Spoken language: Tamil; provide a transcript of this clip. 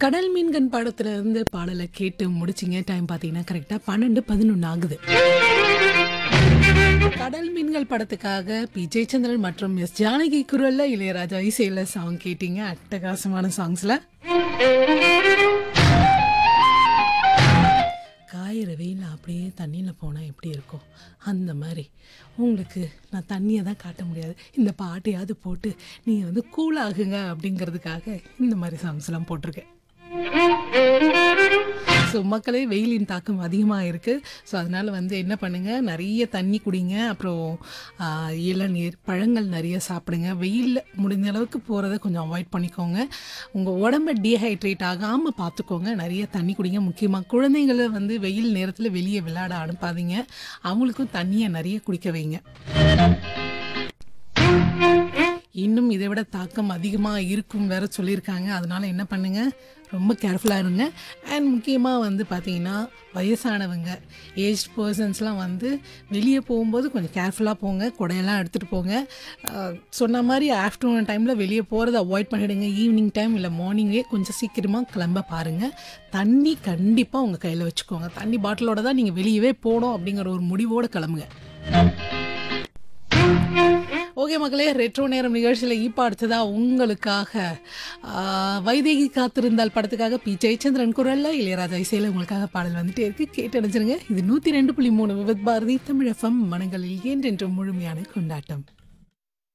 கடல் மீன்கண் படத்துல இருந்து பாடலை கேட்டு முடிச்சிங்க டைம் பார்த்தீங்கன்னா கரெக்டாக பன்னெண்டு பதினொன்று ஆகுது கடல் மீன்கள் படத்துக்காக பி ஜெயச்சந்திரன் மற்றும் எஸ் ஜானகி குரல்ல இளையராஜா இசையில சாங் கேட்டீங்க அட்டகாசமான சாங்ஸ்ல காயிற வெயில் அப்படியே தண்ணியில் போனால் எப்படி இருக்கும் அந்த மாதிரி உங்களுக்கு நான் தண்ணியை தான் காட்ட முடியாது இந்த பாட்டையாவது போட்டு நீங்கள் வந்து கூலாகுங்க அப்படிங்கிறதுக்காக இந்த மாதிரி சாங்ஸ்லாம் போட்டிருக்கேன் ஸோ மக்களே வெயிலின் தாக்கம் அதிகமாக இருக்குது ஸோ அதனால் வந்து என்ன பண்ணுங்கள் நிறைய தண்ணி குடிங்க அப்புறம் ஆஹ், இளநீர் பழங்கள் நிறைய சாப்பிடுங்க வெயிலில் முடிஞ்ச அளவுக்கு போகிறத கொஞ்சம் அவாய்ட் பண்ணிக்கோங்க உங்கள் உடம்ப டீஹைட்ரேட் ஆகாமல் பார்த்துக்கோங்க நிறைய தண்ணி குடிங்க முக்கியமாக குழந்தைங்களை வந்து வெயில் நேரத்தில் வெளியே விளையாட அனுப்பாதீங்க அவங்களுக்கும் தண்ணியை நிறைய குடிக்க வைங்க இன்னும் இதை விட தாக்கம் அதிகமாக இருக்கும் வேற சொல்லியிருக்காங்க அதனால என்ன பண்ணுங்க ரொம்ப கேர்ஃபுல்லாக இருங்க அண்ட் முக்கியமாக வந்து பார்த்தீங்கன்னா வயசானவங்க ஏஜ் பர்சன்ஸ்லாம் வந்து வெளியே போகும்போது கொஞ்சம் கேர்ஃபுல்லாக போங்க குடையெல்லாம் எடுத்துகிட்டு போங்க அஹ், சொன்ன மாதிரி ஆஃப்டர்நூன் டைமில் வெளியே போகிறத அவாய்ட் பண்ணிடுங்க ஈவினிங் டைம் இல்லை மார்னிங்கே கொஞ்சம் சீக்கிரமாக கிளம்ப பாருங்கள் தண்ணி கண்டிப்பாக உங்கள் கையில் வச்சுக்கோங்க தண்ணி பாட்டிலோட தான் நீங்கள் வெளியவே போகணும் அப்படிங்கிற ஒரு முடிவோடு கிளம்புங்க ஓகே மக்களே ரெட்ரோ நேரம் நிகழ்ச்சியில் இப்போ அடுத்ததா உங்களுக்காக ஆ, வைதேகி காத்திருந்தால் படத்துக்காக பி ஜெயச்சந்திரன் குரல்ல இளையராஜா இசையில் உங்களுக்காக பாடல் வந்துட்டே இருக்கு கேட்டு அடைஞ்சிருங்க இது நூற்றி ரெண்டு புள்ளி மூணு விபத் பாரதி தமிழ் எஃப்எம் மனங்களில் என்றென்றும் முழுமையான கொண்டாட்டம்